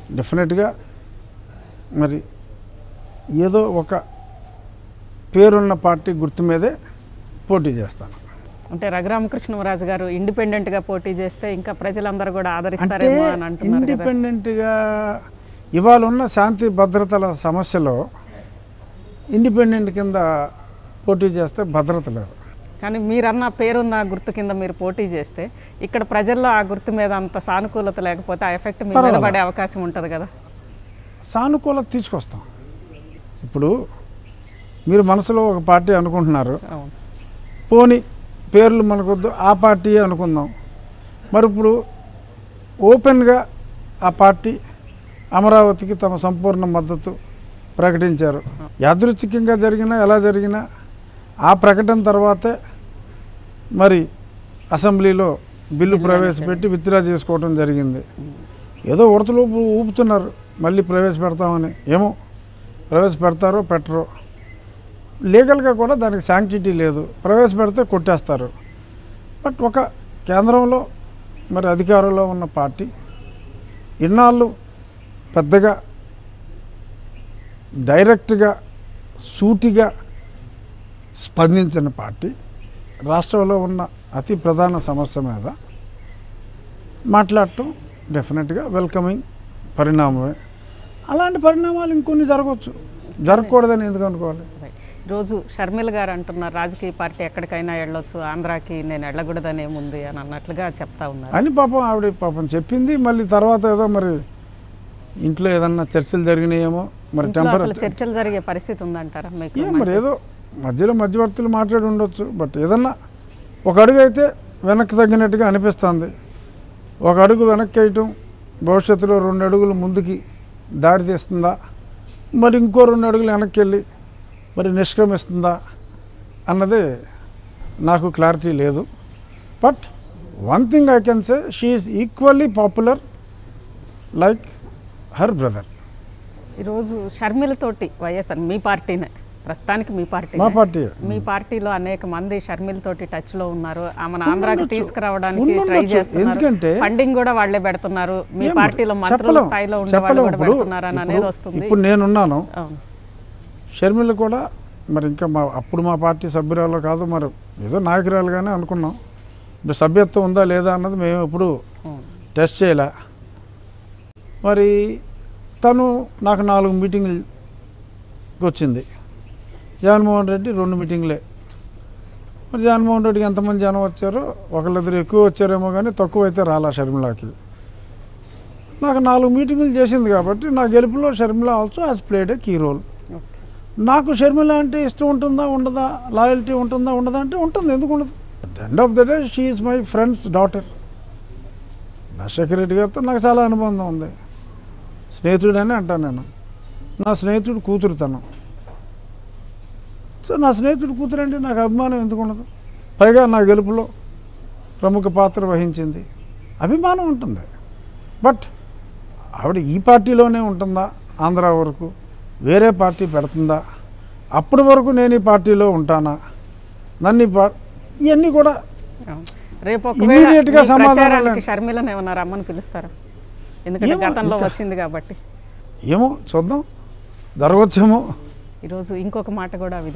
డెఫినెట్గా మరి ఏదో ఒక పేరున్న పార్టీ గుర్తు మీదే పోటీ చేస్తాను అంటే రఘురామకృష్ణరాజు గారు ఇండిపెండెంట్ గా పోటీ చేస్తే ఇంకా ప్రజలందరూ కూడా అంటే ఆదరిస్తారేమో అని అంటున్నారు కదా ఇండిపెండెంట్గా ఇవాళ ఉన్న శాంతి భద్రతల సమస్యలో ఇండిపెండెంట్ కింద పోటీ చేస్తే భద్రత లేదు కానీ మీరన్న పేరున్న గుర్తు కింద మీరు పోటీ చేస్తే ఇక్కడ ప్రజల్లో ఆ గుర్తు మీద అంత సానుకూలత లేకపోతే ఆ ఎఫెక్ట్ మీ మీద పర్వాలేదు. పడే అవకాశం ఉంటుంది కదా సానుకూలత తీసుకొస్తాం ఇప్పుడు మీరు మనసులో ఒక పార్టీ అనుకుంటున్నారు అవును పోని పేర్లు మనకొద్దు ఆ పార్టీ అనుకుందాం మరి ఇప్పుడు ఓపెన్గా ఆ పార్టీ అమరావతికి తమ సంపూర్ణ మద్దతు ప్రకటించారు యాదృచ్ఛికంగా జరిగినా ఎలా జరిగినా ఆ ప్రకటన తర్వాతే మరి అసెంబ్లీలో బిల్లు ప్రవేశపెట్టి విత్డ్రా చేసుకోవడం జరిగింది ఏదో ఉడతలు ఊపు- ఊపుతున్నారు మళ్ళీ ప్రవేశపెడతామని ఏమో ప్రవేశపెడతారో పెట్టరో లీగల్గా కూడా దానికి శాంక్టిటీ లేదు ప్రవేశపెడితే కొట్టేస్తారు బట్ ఒక కేంద్రంలో మరి అధికారంలో ఉన్న పార్టీ ఇన్నాళ్ళు పెద్దగా డైరెక్ట్గా సూటిగా స్పందించిన పార్టీ రాష్ట్రంలో ఉన్న అతి ప్రధాన సమస్య మీద మాట్లాడటం డెఫినెట్గా వెల్కమింగ్ పరిణామమే అలాంటి పరిణామాలు ఇంకొన్ని జరగవచ్చు జరగకూడదని ఎందుకు అనుకోవాలి రైట్. రోజు షర్మిల గారు అంటున్నారు రాజకీయ పార్టీ ఎక్కడికైనా వెళ్ళొచ్చు ఆంధ్రాకి నేను వెళ్ళకూడదనేముంది అని అన్నట్లుగా చెప్తా ఉన్నారు అని పాపం ఆవిడ పాపం చెప్పింది మళ్ళీ తర్వాత ఏదో మరి ఇంట్లో ఏదన్నా చర్చలు జరిగినాయేమో మరి ఇంట్లో టెంపర్ అసలు చర్చలు జరిగే పరిస్థితి ఉందంటారా మీకు ఏ మరి ఏదో మధ్యలో మధ్యవర్తులు మాట్లాడి ఉండొచ్చు బట్ ఏదన్నా ఒక అడుగు అయితే వెనక్కి తగ్గినట్టుగా అనిపిస్తుంది ఒక అడుగు వెనక్కి వేయటం భవిష్యత్తులో రెండు అడుగులు ముందుకి దారి తీస్తుందా మరి ఇంకో రెండు అడుగులు వెనక్కి వెళ్ళి మరి నిష్క్రమిస్తుందా అన్నది నాకు క్లారిటీ లేదు but one thing I can say she is equally popular like her brother ఈరోజు షర్మిలతోటి వైఎస్ఆర్ మీ పార్టీనే ప్రస్తుతానికి మీ పార్టీ మా పార్టీ మీ పార్టీలో అనేక మంది షర్మిలతోటి టచ్ లో ఉన్నారు ఆమెను ఆంధ్రాకి ఉండుండొచ్చు. తీసుకురావడానికి ఉండుండొచ్చు. ట్రై చేస్తున్నారు ఎందుకంటే- ఫండింగ్ కూడా వాళ్ళే పెడుతున్నారు మీ ఏం పార్టీలో మంత్రుల చెప్పలేం. స్థాయిలో ఉండే వాళ్ళు చెప్పలేం. కూడా ఇప్పుడు- పెడుతున్నారు అని అనేది ఇప్పుడు- వస్తుంది ఇప్పుడు నేనున్నాను అవును షర్మిల కూడా మరి ఇంకా మా అప్పుడు మా పార్టీ సభ్యురాలు కాదు మరి ఏదో నాయకురాలుగానే అనుకున్నాం ఇప్పుడు సభ్యత్వం ఉందా లేదా అన్నది మేము ఎప్పుడు అవును. టెస్ట్ చేయలే మరి తను నాకు నాలుగు మీటింగ్లు వచ్చింది జగన్మోహన్ రెడ్డి రెండు మీటింగ్లే మరి జగన్మోహన్ రెడ్డికి ఎంతమంది జనం వచ్చారో ఒకళ్ళిద్దరు ఎక్కువ వచ్చారేమో కానీ తక్కువ అయితే రాలా షర్మిలాకి నాకు నాలుగు మీటింగులు చేసింది కాబట్టి నా గెలుపులో Sharmila also has played a key role okay. నాకు షర్మిల అంటే ఇష్టం ఉంటుందా ఉండదా లాయల్టీ ఉంటుందా ఉండదా అంటే ఉంటుంది ఎందుకు ఉండదు at end of the day she is my friend's daughter Rajasekhara Reddy గారితో నాకు చాలా అనుబంధం ఉంది స్నేహితుడని అంటాను నేను నా స్నేహితుడు కూతురు తను సో నా స్నేహితుడు కూతురు అంటే నాకు అభిమానం ఎందుకు ఉండదు పైగా నా గెలుపులో ప్రముఖ పాత్ర వహించింది అభిమానం ఉంటుంది బట్ ఆవిడ ఈ పార్టీలోనే ఉంటుందా ఆంధ్ర వరకు వేరే పార్టీ పెడుతుందా అప్పటి వరకు నేను ఈ పార్టీలో ఉంటానా నన్ను ఈ పా ఇవన్నీ కూడా అవును. రేపు Immediate గా ఒకవేళ సమాధానం ప్రచారానికి లేదు. షర్మిలను ఏమన్నా రమ్మని పిలుస్తారా ఎందుకంటే ఏమో, గతంలో ఇంకా- వచ్చింది కాబట్టి ఏమో చూద్దాం జరగవచ్చేమో ఈరోజు ఇంకొక మాట కూడా విని